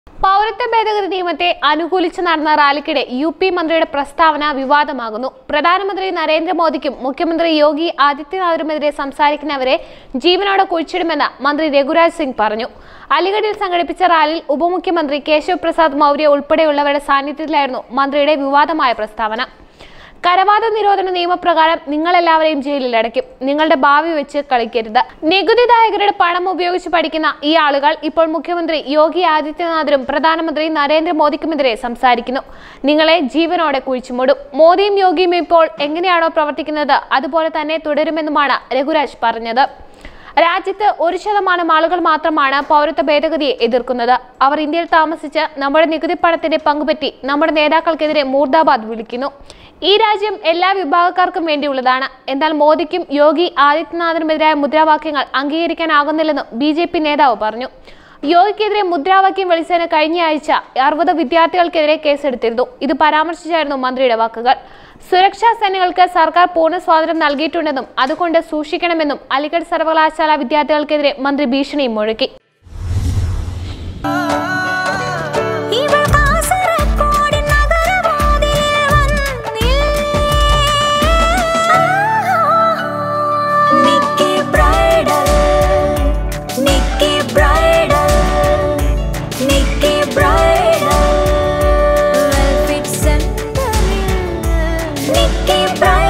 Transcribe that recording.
പൗരത്വ ഭേദഗതി നിയമത്തെ അനുകൂലിച്ച് നടന്ന റാലിക്കിടെ യു പി മന്ത്രിയുടെ പ്രസ്താവന വിവാദമാകുന്നു പ്രധാനമന്ത്രി നരേന്ദ്രമോദിക്കും മുഖ്യമന്ത്രി യോഗി ആദിത്യനാഥിനുമെതിരെ സംസാരിക്കുന്നവരെ ജീവനോടെ കുഴിച്ചിടുമെന്ന് മന്ത്രി രഘുരാജ് സിംഗ് പറഞ്ഞു അലിഗഡിൽ സംഘടിപ്പിച്ച റാലിയിൽ ഉപമുഖ്യമന്ത്രി കേശവ് പ്രസാദ് മൗര്യ ഉൾപ്പെടെയുള്ളവരുടെ സാന്നിധ്യത്തിലായിരുന്നു മന്ത്രിയുടെ വിവാദമായ പ്രസ്താവന കരവാത നിരോധന നിയമപ്രകാരം നിങ്ങളെല്ലാവരെയും ജയിലിൽ അടയ്ക്കും നിങ്ങളുടെ ഭാവി വെച്ച് കളിക്കരുത് നികുതിദായകരുടെ പണം ഉപയോഗിച്ച് പഠിക്കുന്ന ഈ ആളുകൾ ഇപ്പോൾ മുഖ്യമന്ത്രി യോഗി ആദിത്യനാഥിനും പ്രധാനമന്ത്രി നരേന്ദ്രമോദിക്കുമെതിരെ സംസാരിക്കുന്നു നിങ്ങളെ ജീവനോടെ കുഴിച്ചുമൂടും മോദിയും യോഗിയും ഇപ്പോൾ എങ്ങനെയാണോ പ്രവർത്തിക്കുന്നത് അതുപോലെ തന്നെ തുടരുമെന്നുമാണ് രഘുരാജ് പറഞ്ഞത് രാജ്യത്ത് ഒരു ശതമാനം ആളുകൾ മാത്രമാണ് പൗരത്വ ഭേദഗതിയെ എതിർക്കുന്നത് അവർ ഇന്ത്യയിൽ താമസിച്ച് നമ്മുടെ നികുതി പണത്തിന്റെ പങ്കുപറ്റി നമ്മുടെ നേതാക്കൾക്കെതിരെ മൂർദാബാദ് വിളിക്കുന്നു ഈ രാജ്യം എല്ലാ വിഭാഗക്കാർക്കും വേണ്ടിയുള്ളതാണ് എന്നാൽ മോദിക്കും യോഗി ആദിത്യനാഥിനുമെതിരായ മുദ്രാവാക്യങ്ങൾ അംഗീകരിക്കാനാകുന്നില്ലെന്നും ബി ജെ പി നേതാവ് പറഞ്ഞു യോഗിക്കെതിരെ മുദ്രാവാക്യം വിളിച്ചതിന് കഴിഞ്ഞ ആഴ്ച അറുപത് വിദ്യാർത്ഥികൾക്കെതിരെ കേസെടുത്തിരുന്നു ഇത് പരാമർശിച്ചായിരുന്നു മന്ത്രിയുടെ വാക്കുകൾ സുരക്ഷാ സേനകൾക്ക് സർക്കാർ പൂർണ്ണ സ്വാതന്ത്ര്യം നൽകിയിട്ടുണ്ടെന്നും അതുകൊണ്ട് സൂക്ഷിക്കണമെന്നും അലിഗഡ് സർവകലാശാല വിദ്യാർത്ഥികൾക്കെതിരെ മന്ത്രി ഭീഷണിയും മുഴക്കി ഇവൾ കാസർഗോഡിൻ നഗരവാതിലിൽ വന്നില്ലേ? Nikki bridal, Nikki bridal, Nikki bridal. Velvet സെന്ററിൽ നിക്കി ബ്രൈഡൽ